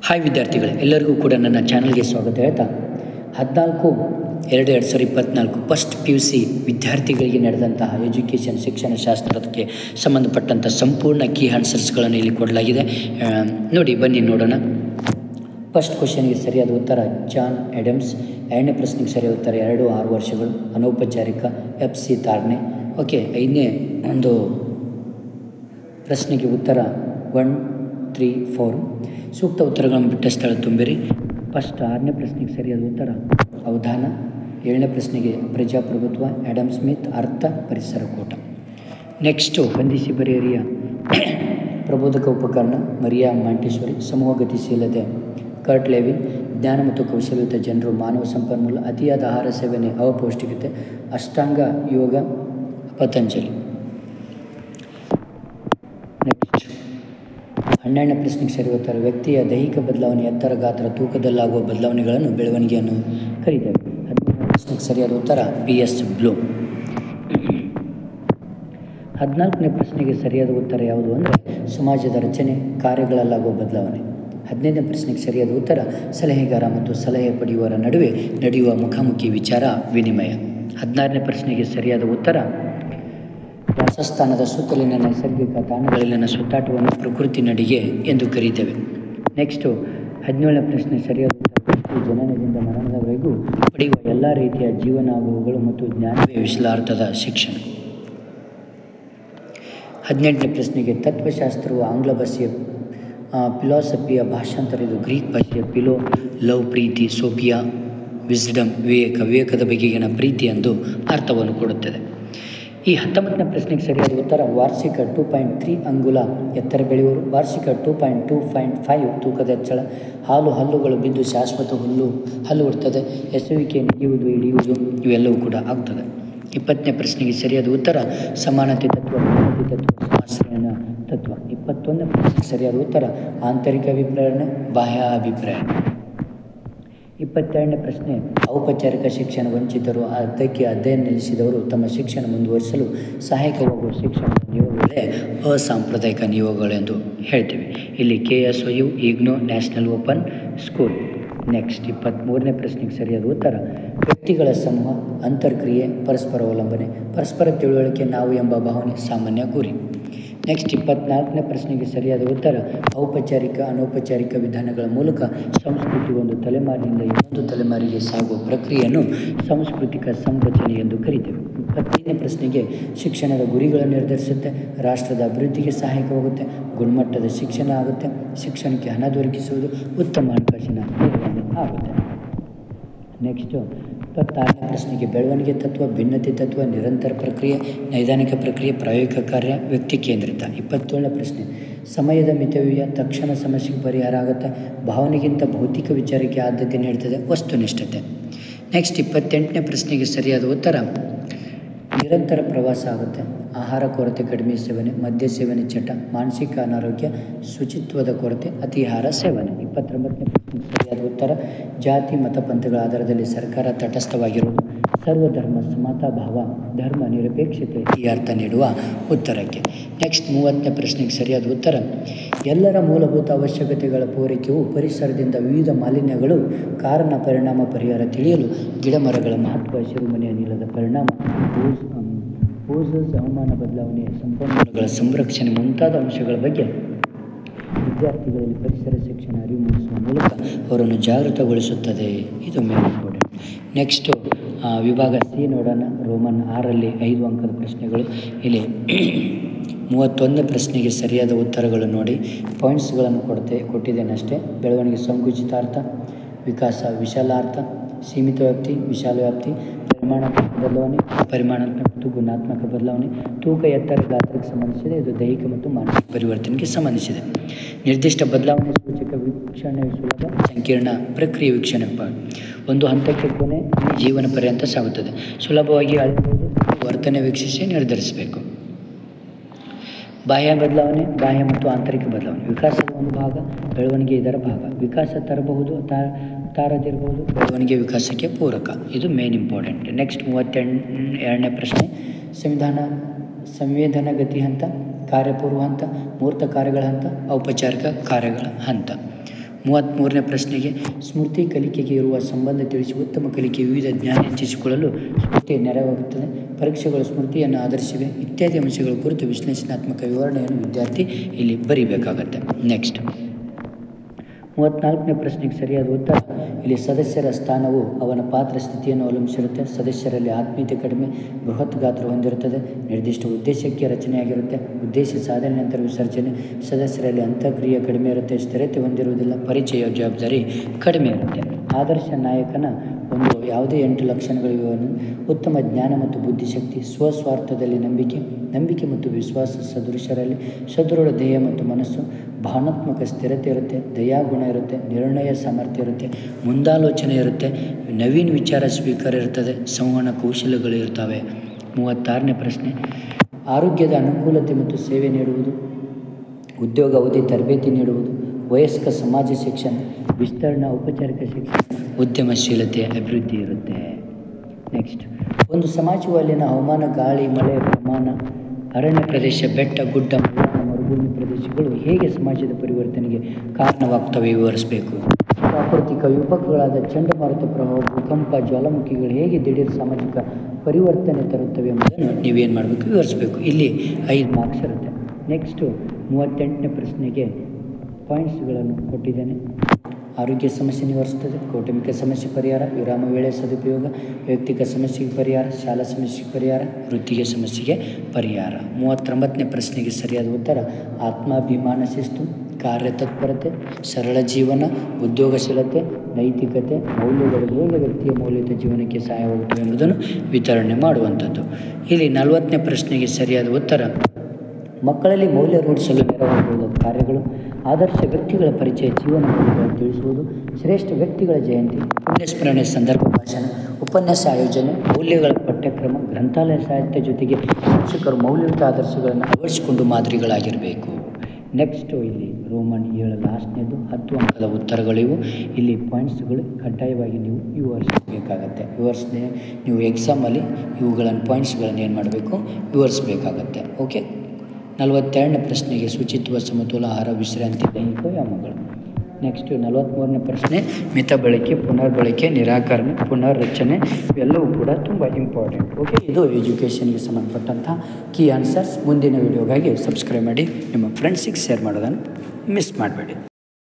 hi ವಿದ್ಯಾರ್ಥಿಗಳೇ ಎಲ್ಲರಿಗೂ ಕೂಡ ನನ್ನ ಚಾನಲ್ಗೆ ಸ್ವಾಗತ ಹೇಳ್ತಾ ಹದಿನಾಲ್ಕು ಎರಡು ಎರಡು ಸಾವಿರದ ಇಪ್ಪತ್ತ್ನಾಲ್ಕು ಫಸ್ಟ್ ಪಿ ಯು ಸಿ ವಿದ್ಯಾರ್ಥಿಗಳಿಗೆ ನಡೆದಂತಹ ಎಜುಕೇಷನ್ ಶಿಕ್ಷಣ ಶಾಸ್ತ್ರಕ್ಕೆ ಸಂಬಂಧಪಟ್ಟಂಥ ಸಂಪೂರ್ಣ ಕೀ ಆನ್ಸರ್ಸ್ಗಳನ್ನು ಇಲ್ಲಿ ಕೊಡಲಾಗಿದೆ ಆ, ನೋಡಿ ಬನ್ನಿ ನೋಡೋಣ ಫಸ್ಟ್ ಕ್ವಶನ್ಗೆ ಸರಿಯಾದ ಉತ್ತರ ಜಾನ್ ಎಡಮ್ಸ್ ಎರಡನೇ ಪ್ರಶ್ನೆಗೆ ಸರಿಯಾದ ಉತ್ತರ ಎರಡು ಆರು ವರ್ಷಗಳು ಅನೌಪಚಾರಿಕ ಎಫ್ ಸಿ ತಾರ್ನೆ ಓಕೆ ಐದನೇ ಒಂದು ಪ್ರಶ್ನೆಗೆ ಉತ್ತರ ಒನ್ ತ್ರೀ ಫೋರ್ ಸೂಕ್ತ ಉತ್ತರಗಳನ್ನು ಬಿಟ್ಟ ಸ್ಥಳ ತುಂಬಿರಿ ಫಸ್ಟ್ ಆರನೇ ಪ್ರಶ್ನೆಗೆ ಸರಿಯಾದ ಉತ್ತರ ಅವಧಾನ ಏಳನೇ ಪ್ರಶ್ನೆಗೆ ಪ್ರಜಾಪ್ರಭುತ್ವ ಆ್ಯಡಮ್ ಸ್ಮಿತ್ ಅರ್ಥ ಪರಿಸರ ಕೂಟ ನೆಕ್ಸ್ಟು ಹೊಂದಿಸಿ ಬರೆಯರಿಯ ಪ್ರಬೋಧಕ ಉಪಕರಣ ಮರಿಯಾ ಮಾಂಟೇಶ್ವರಿ ಸಮೂಹ ಗತಿಶೀಲತೆ ಕರ್ಟ್ ಲೆವಿನ್ ಜ್ಞಾನ ಮತ್ತು ಕೌಶಲ್ಯಯುತ ಜನರು ಮಾನವ ಸಂಪನ್ಮೂಲ ಅತಿಯಾದ ಆಹಾರ ಸೇವನೆ ಅಪೌಷ್ಟಿಕತೆ ಅಷ್ಟಾಂಗ ಯೋಗ ಪತಂಜಲಿ ನೆಕ್ಸ್ಟ್ ಹನ್ನೆರಡನೇ ಪ್ರಶ್ನೆಗೆ ಸರಿ ಉತ್ತರ ವ್ಯಕ್ತಿಯ ದೈಹಿಕ ಬದಲಾವಣೆ ಎತ್ತರ ಗಾತ್ರ ತೂಕದಲ್ಲಾಗುವ ಬದಲಾವಣೆಗಳನ್ನು ಬೆಳವಣಿಗೆಯನ್ನು ಕರೀತೇವೆ ಹದಿಮೂರನೇ ಪ್ರಶ್ನೆಗೆ ಸರಿಯಾದ ಉತ್ತರ ಪಿ ಎಸ್ ಬ್ಲೂ ಹದಿನಾಲ್ಕನೇ ಪ್ರಶ್ನೆಗೆ ಸರಿಯಾದ ಉತ್ತರ ಯಾವುದು ಅಂದರೆ ಸಮಾಜದ ರಚನೆ ಕಾರ್ಯಗಳಲ್ಲಾಗುವ ಬದಲಾವಣೆ ಹದಿನೈದನೇ ಪ್ರಶ್ನೆಗೆ ಸರಿಯಾದ ಉತ್ತರ ಸಲಹೆಗಾರ ಮತ್ತು ಸಲಹೆ ಪಡೆಯುವವರ ನಡುವೆ ನಡೆಯುವ ಮುಖಾಮುಖಿ ವಿಚಾರ ವಿನಿಮಯ ಹದಿನಾರನೇ ಪ್ರಶ್ನೆಗೆ ಸರಿಯಾದ ಉತ್ತರ ವಾಸಸ್ಥಾನದ ಸುತ್ತಲಿನ ನೈಸರ್ಗಿಕ ತಾಣಗಳಲ್ಲಿನ ಸುತ್ತಾಟವನ್ನು ಪ್ರಕೃತಿ ನಡಿಗೆ ಎಂದು ಕರೀತೇವೆ ನೆಕ್ಸ್ಟು ಹದಿನೇಳನೇ ಪ್ರಶ್ನೆ ಸರಿಯಾದ ಉತ್ತರ ಜನನದಿಂದ ಮರಣದವರೆಗೂ ಪಡೆಯುವ ಎಲ್ಲ ರೀತಿಯ ಜೀವನಾನುಭವಗಳು ಮತ್ತು ಜ್ಞಾನವೇ ವಿಶ್ಲಾರ್ಥದ ಶಿಕ್ಷಣ ಹದಿನೆಂಟನೇ ಪ್ರಶ್ನೆಗೆ ತತ್ವಶಾಸ್ತ್ರವು ಆಂಗ್ಲ ಭಾಷೆಯ ಫಿಲಾಸಫಿಯ ಭಾಷಾಂತರ ಇದು ಗ್ರೀಕ್ ಭಾಷೆಯ ಪಿಲೋ ಲವ್ ಪ್ರೀತಿ ಸೋಫಿಯಾ ವಿಸ್ಡಮ್ ವಿವೇಕ ವಿವೇಕದ ಬಗೆಗಿನ ಪ್ರೀತಿ ಎಂದು ಅರ್ಥವನ್ನು ಕೊಡುತ್ತದೆ ಈ ಹತ್ತೊಂಬತ್ತನೇ ಪ್ರಶ್ನೆಗೆ ಸರಿಯಾದ ಉತ್ತರ ವಾರ್ಷಿಕ ಟೂ ಪಾಯಿಂಟ್ ತ್ರೀ ಅಂಗುಲ ಎತ್ತರ ಬೆಳೆಯುವರು ವಾರ್ಷಿಕ two point two point five ತೂಕದ ಹೆಚ್ಚಳ ಹಾಲು ಹಲ್ಲುಗಳು ಬಿದ್ದು ಶಾಶ್ವತ ಹುಲ್ಲು ಹಲ್ಲು ಹುಡ್ತದೆ ಎಸೆಯುವಿಕೆ ನೆಗೆಯುವುದು ಹಿಡಿಯುವುದು ಇವೆಲ್ಲವೂ ಕೂಡ ಆಗ್ತದೆ ಇಪ್ಪತ್ತನೇ ಪ್ರಶ್ನೆಗೆ ಸರಿಯಾದ ಉತ್ತರ ಸಮಾನತೆ ತತ್ವ ಸಮಾನತೆ ತತ್ವ ಸಮಾಶ್ರಯಣ ತತ್ವ ಇಪ್ಪತ್ತೊಂದನೇ ಪ್ರಶ್ನೆಗೆ ಸರಿಯಾದ ಉತ್ತರ ಆಂತರಿಕ ಅಭಿಪ್ರಾಯಣ ಬಾಹ್ಯ ಅಭಿಪ್ರಾಯಣ ಇಪ್ಪತ್ತೆರಡನೇ ಪ್ರಶ್ನೆ ಔಪಚಾರಿಕ ಶಿಕ್ಷಣ ವಂಚಿತರು ಅದಕ್ಕೆ ಅಧ್ಯಯನ ನಿಲ್ಲಿಸಿದವರು ತಮ್ಮ ಶಿಕ್ಷಣ ಮುಂದುವರಿಸಲು ಸಹಾಯಕವಾಗುವ ಶಿಕ್ಷಣದ ನಿಯೋಗಗಳೇ ಅಸಾಂಪ್ರದಾಯಿಕ ನಿಯೋಗಗಳೆಂದು ಹೇಳ್ತೀವಿ ಇಲ್ಲಿ K S O U IGNOU national open school next ಇಪ್ಪತ್ತ್ಮೂರನೇ ಪ್ರಶ್ನೆಗೆ ಸರಿಯಾದ ಉತ್ತರ ವ್ಯಕ್ತಿಗಳ ಸಮೂಹ ಅಂತರ್ಕ್ರಿಯೆ ಪರಸ್ಪರ ಅವಲಂಬನೆ ಪರಸ್ಪರ ತಿಳುವಳಿಕೆ ನಾವು ಎಂಬ ಭಾವನೆ ಸಾಮಾನ್ಯ ಗುರಿ ನೆಕ್ಸ್ಟ್ ಇಪ್ಪತ್ನಾಲ್ಕನೇ ಪ್ರಶ್ನೆಗೆ ಸರಿಯಾದ ಉತ್ತರ ಔಪಚಾರಿಕ ಅನೌಪಚಾರಿಕ ವಿಧಾನಗಳ ಮೂಲಕ ಸಂಸ್ಕೃತಿ ಒಂದು ತಲೆಮಾರಿನಿಂದ ಇನ್ನೊಂದು ತಲೆಮಾರಿಗೆ ಸಾಗುವ ಪ್ರಕ್ರಿಯೆಯನ್ನು ಸಾಂಸ್ಕೃತಿಕ ಸಂರಚನೆ ಎಂದು ಕರೀತೇವೆ ಇಪ್ಪತ್ತೈದನೇ ಪ್ರಶ್ನೆಗೆ ಶಿಕ್ಷಣದ ಗುರಿಗಳನ್ನು ನಿರ್ಧರಿಸುತ್ತೆ ರಾಷ್ಟ್ರದ ಅಭಿವೃದ್ಧಿಗೆ ಸಹಾಯಕವಾಗುತ್ತೆ ಗುಣಮಟ್ಟದ ಶಿಕ್ಷಣ ಆಗುತ್ತೆ ಶಿಕ್ಷಣಕ್ಕೆ ಹಣ ದೊರಕಿಸುವುದು ಉತ್ತಮ ಹಣಕಾಸಿನ ನಿರ್ವಹಣೆ ಆಗುತ್ತೆ ನೆಕ್ಸ್ಟು ಇಪ್ಪತ್ತಾರನೇ ಪ್ರಶ್ನೆಗೆ ಬೆಳವಣಿಗೆ ತತ್ವ ಭಿನ್ನತೆ ತತ್ವ ನಿರಂತರ ಪ್ರಕ್ರಿಯೆ ನೈದಾನಿಕ ಪ್ರಕ್ರಿಯೆ ಪ್ರಾಯೋಗಿಕ ಕಾರ್ಯ ವ್ಯಕ್ತಿ ಕೇಂದ್ರಿತ ಇಪ್ಪತ್ತೇಳನೇ ಪ್ರಶ್ನೆ ಸಮಯದ ಮಿತವ್ಯಯ ತಕ್ಷಣ ಸಮಸ್ಯೆಗೆ ಪರಿಹಾರ ಆಗುತ್ತೆ ಭಾವನೆಗಿಂತ ಭೌತಿಕ ವಿಚಾರಕ್ಕೆ ಆದ್ಯತೆ ನೀಡ್ತದೆ ವಸ್ತುನಿಷ್ಠತೆ ನೆಕ್ಸ್ಟ್ ಇಪ್ಪತ್ತೆಂಟನೇ ಪ್ರಶ್ನೆಗೆ ಸರಿಯಾದ ಉತ್ತರ ನಿರಂತರ ಪ್ರವಾಸ ಆಗುತ್ತೆ ಆಹಾರ ಕೊರತೆ ಕಡಿಮೆ ಸೇವನೆ ಮದ್ಯ ಸೇವನೆ ಚಟ ಮಾನಸಿಕ ಅನಾರೋಗ್ಯ ಶುಚಿತ್ವದ ಕೊರತೆ ಅತಿಹಾರ ಸೇವನೆ ಇಪ್ಪತ್ತೊಂಬತ್ತನೇ ಪ್ರಶ್ನೆ ಸರಿಯಾದ ಉತ್ತರ ಜಾತಿ ಮತ ಪಂಥಗಳ ಆಧಾರದಲ್ಲಿ ಸರ್ಕಾರ ತಟಸ್ಥವಾಗಿರುವುದು ಸರ್ವಧರ್ಮ ಸಮತಾ ಭಾವ ಧರ್ಮ ನಿರಪೇಕ್ಷತೆ ಈ ಅರ್ಥ ನೀಡುವ ಉತ್ತರಕ್ಕೆ ನೆಕ್ಸ್ಟ್ ಮೂವತ್ತನೇ ಪ್ರಶ್ನೆಗೆ ಸರಿಯಾದ ಉತ್ತರ ಎಲ್ಲರ ಮೂಲಭೂತ ಅವಶ್ಯಕತೆಗಳ ಪೂರೈಕೆಯು ಪರಿಸರದಿಂದ ವಿವಿಧ ಮಾಲಿನ್ಯಗಳು ಕಾರಣ ಪರಿಣಾಮ ಪರಿಹಾರ ತಿಳಿಯಲು ಗಿಡಮರಗಳ ಮಹತ್ವ ಹಸಿರುಮನೆ ಅನಿಲದ ಪರಿಣಾಮ ಓಸ್ ಓಸಸ್ ಹವಾಮಾನ ಬದಲಾವಣೆ ಸಂಪನ್ಮೂಲಗಳ ಸಂರಕ್ಷಣೆ ಮುಂತಾದ ಅಂಶಗಳ ಬಗ್ಗೆ ವಿದ್ಯಾರ್ಥಿಗಳಲ್ಲಿ ಪರಿಸರ ಶಿಕ್ಷಣ ಅರಿವು ಮೂಡಿಸುವ ಮೂಲಕ ಅವರನ್ನು ಜಾಗೃತಗೊಳಿಸುತ್ತದೆ ಇದು ಮೇನ್ ಇಂಪಾರ್ಟೆಂಟ್ ನೆಕ್ಸ್ಟು ವಿಭಾಗ ಸಿ ನೋಡೋಣ ರೋಮನ್ ಆರಲ್ಲಿ ಐದು ಅಂಕದ ಪ್ರಶ್ನೆಗಳು ಇಲ್ಲಿ ಮೂವತ್ತೊಂದನೇ ಪ್ರಶ್ನೆಗೆ ಸರಿಯಾದ ಉತ್ತರಗಳು ನೋಡಿ ಪಾಯಿಂಟ್ಸ್ಗಳನ್ನು ಕೊಡ್ತೆ ಕೊಟ್ಟಿದ್ದೇನೆ ಅಷ್ಟೇ ಬೆಳವಣಿಗೆ ಸಂಕುಚಿತಾರ್ಥ ವಿಕಾಸ ವಿಶಾಲಾರ್ಥ ಸೀಮಿತ ವ್ಯಾಪ್ತಿ ವಿಶಾಲ ವ್ಯಾಪ್ತಿ ಪರಿಮಾಣಾತ್ಮಕ ಬದಲಾವಣೆ ಪರಿಮಾಣಾತ್ಮಕ ಮತ್ತು ಗುಣಾತ್ಮಕ ಬದಲಾವಣೆ ತೂಕ ಎತ್ತರ ಗಾತ್ರಕ್ಕೆ ಸಂಬಂಧಿಸಿದೆ ಇದು ದೈಹಿಕ ಮತ್ತು ಮಾನಸಿಕ ಪರಿವರ್ತನೆಗೆ ಸಂಬಂಧಿಸಿದೆ ನಿರ್ದಿಷ್ಟ ಬದಲಾವಣೆ ಸೂಚಕ ವೀಕ್ಷಣೆ ಸುಲಭ ಸಂಕೀರ್ಣ ಪ್ರಕ್ರಿಯೆ ವೀಕ್ಷಣೆ ಪ ಒಂದು ಹಂತಕ್ಕೆ ಕೊನೆ ಜೀವನ ಪರ್ಯಂತ ಸಾಗುತ್ತದೆ ಸುಲಭವಾಗಿ ಅಳೆಯಬಹುದು ವರ್ತನೆ ವೀಕ್ಷಿಸಿ ನಿರ್ಧರಿಸಬೇಕು ಬಾಹ್ಯ ಬದಲಾವಣೆ ಬಾಹ್ಯ ಮತ್ತು ಆಂತರಿಕ ಬದಲಾವಣೆ ವಿಕಾಸದ ಒಂದು ಭಾಗ ಬೆಳವಣಿಗೆ ಇದರ ಭಾಗ ವಿಕಾಸ ತರಬಹುದು ತಾ ತಾರದಿರಬಹುದು ಬೆಳವಣಿಗೆ ವಿಕಾಸಕ್ಕೆ ಪೂರಕ ಇದು ಮೇನ್ ಇಂಪಾರ್ಟೆಂಟ್ ನೆಕ್ಸ್ಟ್ ಮೂವತ್ತೆಂಟು ಎರಡನೇ ಪ್ರಶ್ನೆ ಸಂವಿಧಾನ ಸಂವೇದನ ಗತಿ ಹಂತ ಕಾರ್ಯಪೂರ್ವ ಹಂತ ಮೂರ್ತ ಕಾರ್ಯಗಳ ಹಂತ ಔಪಚಾರಿಕ ಕಾರ್ಯಗಳ ಹಂತ ಮೂವತ್ತ್ಮೂರನೇ ಪ್ರಶ್ನೆಗೆ ಸ್ಮೃತಿ ಕಲಿಕೆಗೆ ಇರುವ ಸಂಬಂಧ ತಿಳಿಸಿ ಉತ್ತಮ ಕಲಿಕೆ ವಿವಿಧ ಜ್ಞಾನ ಹೆಚ್ಚಿಸಿಕೊಳ್ಳಲು ಸ್ಮೃತಿ ನೆರವಾಗುತ್ತದೆ ಪರೀಕ್ಷೆಗಳು ಸ್ಮೃತಿಯನ್ನು ಆಧರಿಸಿವೆ ಇತ್ಯಾದಿ ಅಂಶಗಳ ಕುರಿತು ವಿಶ್ಲೇಷಣಾತ್ಮಕ ವಿವರಣೆಯನ್ನು ವಿದ್ಯಾರ್ಥಿ ಇಲ್ಲಿ ಬರೀಬೇಕಾಗತ್ತೆ ನೆಕ್ಸ್ಟ್ ಮೂವತ್ತ್ನಾಲ್ಕನೇ ಪ್ರಶ್ನೆಗೆ ಸರಿಯಾದ ಉತ್ತರ ಇಲ್ಲಿ ಸದಸ್ಯರ ಸ್ಥಾನವು ಅವನ ಪಾತ್ರ ಸ್ಥಿತಿಯನ್ನು ಅವಲಂಬಿಸಿರುತ್ತೆ ಸದಸ್ಯರಲ್ಲಿ ಆತ್ಮೀಯತೆ ಕಡಿಮೆ ಬೃಹತ್ ಗಾತ್ರ ಹೊಂದಿರುತ್ತದೆ ನಿರ್ದಿಷ್ಟ ಉದ್ದೇಶಕ್ಕೆ ರಚನೆಯಾಗಿರುತ್ತೆ ಉದ್ದೇಶ ಸಾಧನೆ ನಂತರ ವಿಸರ್ಜನೆ ಸದಸ್ಯರಲ್ಲಿ ಅಂತಕ್ರಿಯೆ ಕಡಿಮೆ ಇರುತ್ತೆ ಸ್ಥಿರತೆ ಹೊಂದಿರುವುದಿಲ್ಲ ಪರಿಚಯ ಜವಾಬ್ದಾರಿ ಕಡಿಮೆ ಇರುತ್ತೆ ಆದರ್ಶ ನಾಯಕನ ಒಂದು ಯಾವುದೇ ಎಂಟು ಲಕ್ಷಣಗಳಿವೆ ಉತ್ತಮ ಜ್ಞಾನ ಮತ್ತು ಬುದ್ಧಿಶಕ್ತಿ ಸ್ವಸ್ವಾರ್ಥದಲ್ಲಿ ನಂಬಿಕೆ ನಂಬಿಕೆ ಮತ್ತು ವಿಶ್ವಾಸ ಸದೃಶರಲ್ಲಿ ಸದೃಢ ದೇಹ ಮತ್ತು ಮನಸ್ಸು ಭಾವನಾತ್ಮಕ ಸ್ಥಿರತೆ ಇರುತ್ತೆ ದಯಾಗುಣ ಇರುತ್ತೆ ನಿರ್ಣಯ ಸಾಮರ್ಥ್ಯ ಇರುತ್ತೆ ಮುಂದಾಲೋಚನೆ ಇರುತ್ತೆ ನವೀನ ವಿಚಾರ ಸ್ವೀಕಾರ ಇರ್ತದೆ ಸಂವಹನ ಕೌಶಲ್ಯಗಳು ಇರ್ತವೆ ಮೂವತ್ತಾರನೇ ಪ್ರಶ್ನೆ ಆರೋಗ್ಯದ ಅನುಕೂಲತೆ ಮತ್ತು ಸೇವೆ ನೀಡುವುದು ಉದ್ಯೋಗ ಅವಧಿ ತರಬೇತಿ ನೀಡುವುದು ವಯಸ್ಕ ಸಮಾಜ ಶಿಕ್ಷಣ ವಿಸ್ತರಣಾ ಔಪಚಾರಿಕ ಶಿಕ್ಷಣ ಉದ್ಯಮಶೀಲತೆ ಅಭಿವೃದ್ಧಿ ಇರುತ್ತೆ ನೆಕ್ಸ್ಟ್ ಒಂದು ಸಮಾಜವು ಅಲ್ಲಿನ ಹವಾಮಾನ ಗಾಳಿ ಮಳೆ ಪ್ರಮಾಣ ಅರಣ್ಯ ಪ್ರದೇಶ ಬೆಟ್ಟ ಗುಡ್ಡ ಮೈದಾನ ಮರುಭೂಮಿ ಪ್ರದೇಶಗಳು ಹೇಗೆ ಸಮಾಜದ ಪರಿವರ್ತನೆಗೆ ಕಾರಣವಾಗ್ತವೆ ವಿವರಿಸಬೇಕು ಪ್ರಾಕೃತಿಕ ವಿಪತ್ತುಗಳಾದ ಚಂಡಮಾರುತ ಪ್ರವಾಹ ಭೂಕಂಪ ಜ್ವಾಲಾಮುಖಿಗಳು ಹೇಗೆ ದಿಢೀರ್ ಸಾಮಾಜಿಕ ಪರಿವರ್ತನೆ ತರುತ್ತವೆ ಎಂಬುದನ್ನು ನೀವೇನು ಮಾಡಬೇಕು ವಿವರಿಸಬೇಕು ಇಲ್ಲಿ ಐದು ಮಾರ್ಕ್ಸ್ ಇರುತ್ತೆ ನೆಕ್ಸ್ಟು ಮೂವತ್ತೆಂಟನೇ ಪ್ರಶ್ನೆಗೆ ಪಾಯಿಂಟ್ಸ್ಗಳನ್ನು ಕೊಟ್ಟಿದ್ದೇನೆ ಆರೋಗ್ಯ ಸಮಸ್ಯೆ ನಿವಾರಿಸುತ್ತದೆ ಕೌಟುಂಬಿಕ ಸಮಸ್ಯೆ ಪರಿಹಾರ ವಿರಾಮ ವೇಳೆ ಸದುಪಯೋಗ ವೈಯಕ್ತಿಕ ಸಮಸ್ಯೆಗೆ ಪರಿಹಾರ ಶಾಲಾ ಸಮಸ್ಯೆಗೆ ಪರಿಹಾರ ವೃತ್ತಿಗೆ ಸಮಸ್ಯೆಗೆ ಪರಿಹಾರ ಮೂವತ್ತೊಂಬತ್ತನೇ ಪ್ರಶ್ನೆಗೆ ಸರಿಯಾದ ಉತ್ತರ ಆತ್ಮಾಭಿಮಾನ ಶಿಸ್ತು ಕಾರ್ಯತತ್ಪರತೆ ಸರಳ ಜೀವನ ಉದ್ಯೋಗಶೀಲತೆ ನೈತಿಕತೆ ಮೌಲ್ಯಗಳು ಹೇಗೆ ವ್ಯಕ್ತಿಯ ಮೌಲ್ಯಯುತ ಜೀವನಕ್ಕೆ ಸಹಾಯವಾಗುತ್ತವೆ ಎಂಬುದನ್ನು ವಿತರಣೆ ಮಾಡುವಂಥದ್ದು ಇಲ್ಲಿ ನಲವತ್ತನೇ ಪ್ರಶ್ನೆಗೆ ಸರಿಯಾದ ಉತ್ತರ ಮಕ್ಕಳಲ್ಲಿ ಮೌಲ್ಯ ರೂಢಿಸಲು ನೆರವಾಗುವುದು ಕಾರ್ಯಗಳು ಆದರ್ಶ ವ್ಯಕ್ತಿಗಳ ಪರಿಚಯ ಜೀವನ ಮೌಲ್ಯಗಳನ್ನು ತಿಳಿಸುವುದು ಶ್ರೇಷ್ಠ ವ್ಯಕ್ತಿಗಳ ಜಯಂತಿ ಪುಣ್ಯಸ್ಮರಣೆ ಸಂದರ್ಭ ಭಾಷಣ ಉಪನ್ಯಾಸ ಆಯೋಜನೆ ಮೌಲ್ಯಗಳ ಪಠ್ಯಕ್ರಮ ಗ್ರಂಥಾಲಯ ಸಾಹಿತ್ಯ ಜೊತೆಗೆ ಶಿಕ್ಷಕರು ಮೌಲ್ಯಯುತ ಆದರ್ಶಗಳನ್ನು ಅಳವಡಿಸಿಕೊಂಡು ಮಾದರಿಗಳಾಗಿರಬೇಕು ನೆಕ್ಸ್ಟು ಇಲ್ಲಿ ರೋಮನ್ ಏಳು ಲಾಸ್ಟ್ನೇದು ಹತ್ತು ಅಂಕದ ಉತ್ತರಗಳಿವು ಇಲ್ಲಿ ಪಾಯಿಂಟ್ಸ್ಗಳು ಕಡ್ಡಾಯವಾಗಿ ನೀವು ವಿವರಿಸಬೇಕಾಗತ್ತೆ ವಿವರಿಸದೆ ನೀವು ಎಕ್ಸಾಮಲ್ಲಿ ಇವುಗಳನ್ನು ಪಾಯಿಂಟ್ಸ್ಗಳನ್ನು ಏನು ಮಾಡಬೇಕು ವಿವರಿಸಬೇಕಾಗತ್ತೆ ಓಕೆ ನಲವತ್ತೆರಡನೇ ಪ್ರಶ್ನೆಗೆ ಶುಚಿತ್ವ ಸಮತೋಲ ಆಹಾರ ವಿಶ್ರಾಂತಿ ದೈಹಿಕ ವ್ಯಾಯಾಮಗಳು ನೆಕ್ಸ್ಟ್ ನಲವತ್ತ್ಮೂರನೇ ಪ್ರಶ್ನೆ ಮಿತ ಬಳಕೆ ಪುನರ್ ಬಳಕೆ ನಿರಾಕರಣೆ ಪುನರ್ರಚನೆ ಇವೆಲ್ಲವೂ ಕೂಡ ತುಂಬ ಇಂಪಾರ್ಟೆಂಟ್ ಓಕೆ ಇದು ಎಜುಕೇಷನ್ಗೆ ಸಂಬಂಧಪಟ್ಟಂಥ ಕೀ ಆನ್ಸರ್ಸ್ ಮುಂದಿನ ವಿಡಿಯೋಗಾಗಿ ಸಬ್ಸ್ಕ್ರೈಬ್ ಮಾಡಿ ನಿಮ್ಮ ಫ್ರೆಂಡ್ಸಿಗೆ ಶೇರ್ ಮಾಡೋದನ್ನು ಮಿಸ್ ಮಾಡಬೇಡಿ